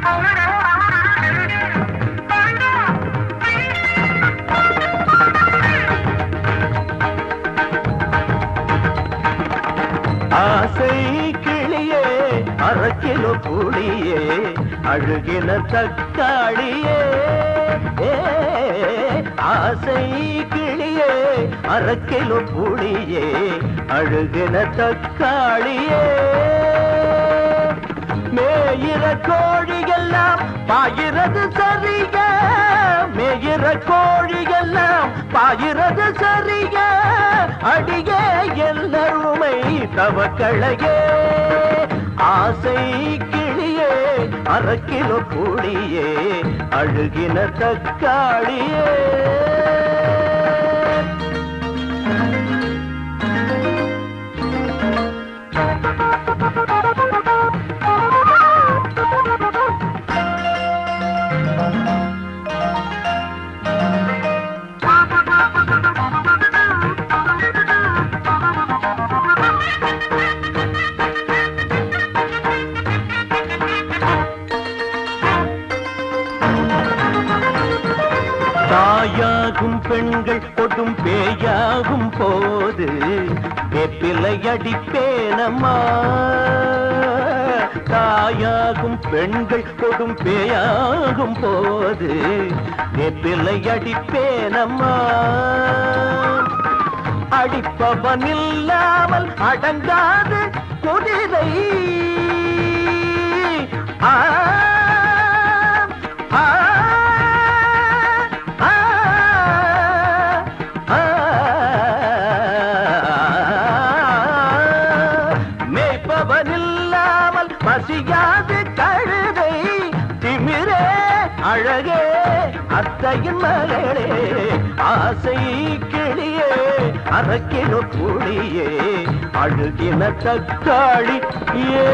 ஆசை கிளியே அரக்கிலோ புளியே அழுகின தக்காளியே ஏ, ஆசை கிளியே அரக்கிலோ புளியே அழுகின தக்காளியே மேயிற கோழியெல்லாம் பாயிறது சரிக மேயிற கோழியெல்லாம் பாயிறது சரிக அடியே எல்லாருமை தவக்களையே ஆசை கிளியே அரக்கிலோ புளியே அழுகின தக்காளியே தாயாகும் பெண்கள் கொடும் பேயாகும் போது வெப்பிலை அடிப்பேனம்மா தாயாகும் பெண்கள் கொடும் பேயாகும் போது வெப்பிலை அடிப்பேனம்மா அடிப்பவன் இல்லாமல் அடங்காது குதிரை ஆ ஆ ஆ ஆ மேய்ப்பவன் இல்லாமல் பசியாது கழுதை திமிரே அழகே அத்தையின் மகளே ஆசை கிளியே அரக்கின புளியே அழுகின தக்காளி ஏ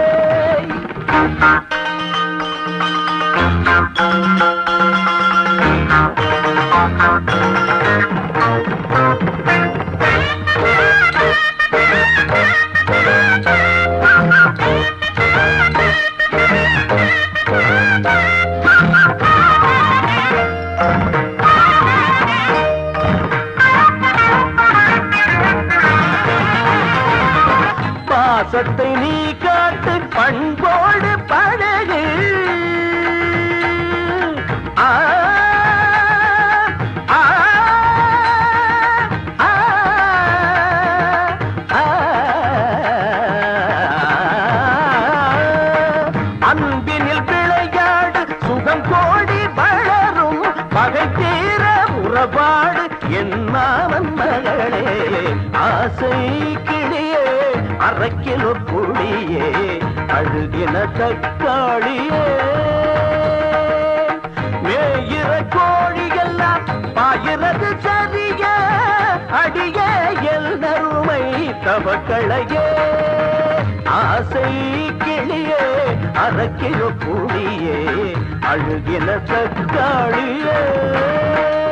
பாசத்தை நீ காட்டு பண்போடு பழகு ஆ, ஆ, ஆ, ஆ. அன்பினில் விளையாடு சுகம் கோடி வளரும் பகை தீர உறவாடு என் மாமன் மகளே ஆசை கிளியே அரைக்கிலோ புளியே அழுகின தக்காளியே மேயிற கோழியெல்லாம் பாயிறது சரிய அடிய எல்லருமை தவக்களையே ஆசை கிளியே அரைக்கிலோ புளியே அழுகின தக்காளியே